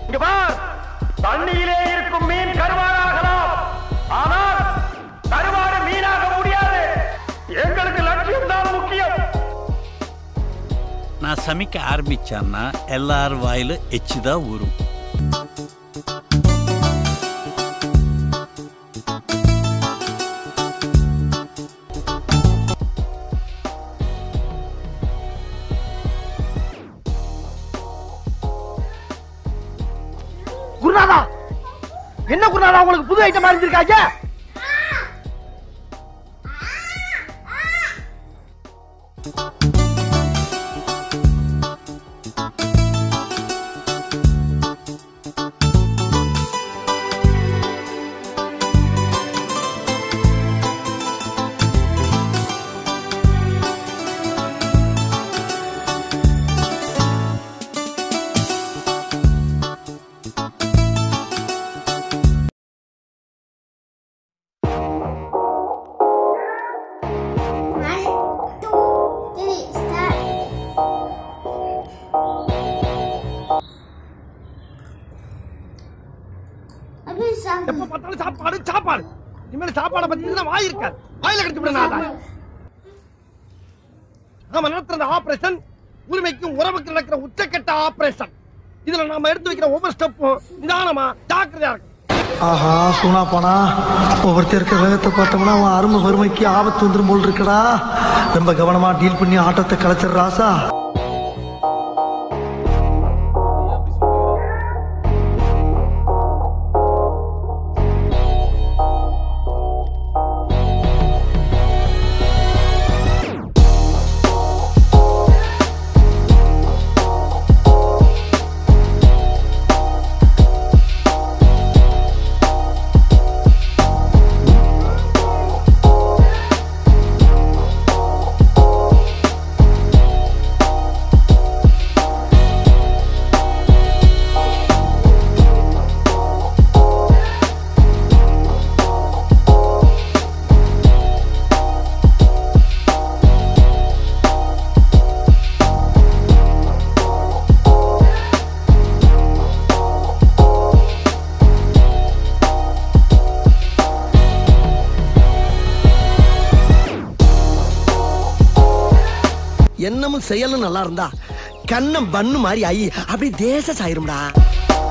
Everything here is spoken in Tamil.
இங்க பார் தண்ணியிலே இருக்கும் மீன் கருவாடாகலாம் ஆனால் கருவாடு மீனாக முடியாது எங்களுக்கு லட்சியம் தான் முக்கியம் நான் சமைக்க ஆரம்பிச்சேன்னா எல்லார் வாயில எச்சு தான் ஊறும் குருநாதா என்ன குருநாதா உங்களுக்கு புது ஐட்டம் அறிஞ்சிருக்காங்க One, two, three, start. அப்படியே சாப்பிடு. எப்ப பார்த்தாலும் சாப்பாடு சாப்பாடு இனிமேல் சாப்பாடை பத்தி வாய் இருக்காது வாயில கடிச்சு விட நாதா நாம நடத்துற ஆபரேஷன் உரிமைக்கும் உறவுக்கு நடக்கிற உச்சக்கட்ட ஆபரேஷன் இதுல நாம எடுத்து வைக்கிற ஒவ்வொரு ஸ்டெப்பும் நிதானமா ஜாக்கிரதையா இருக்கும் ஆஹா சூனா போனா ஒவ்வொருத்தர் இருக்க வேகத்தை பார்த்தோம்னா அவன் அருமை வறுமைக்கு ஆபத்து வந்துரும் போல் இருக்கடா ரொம்ப கவனமா டீல் பண்ணி ஆட்டத்தை கலைச்சிடுற ராசா எண்ணமும் செயலும் நல்லா இருந்தா கண்ணம் பண்ணு மாதிரி ஆயி அப்படியே தேச சாயிரும்டா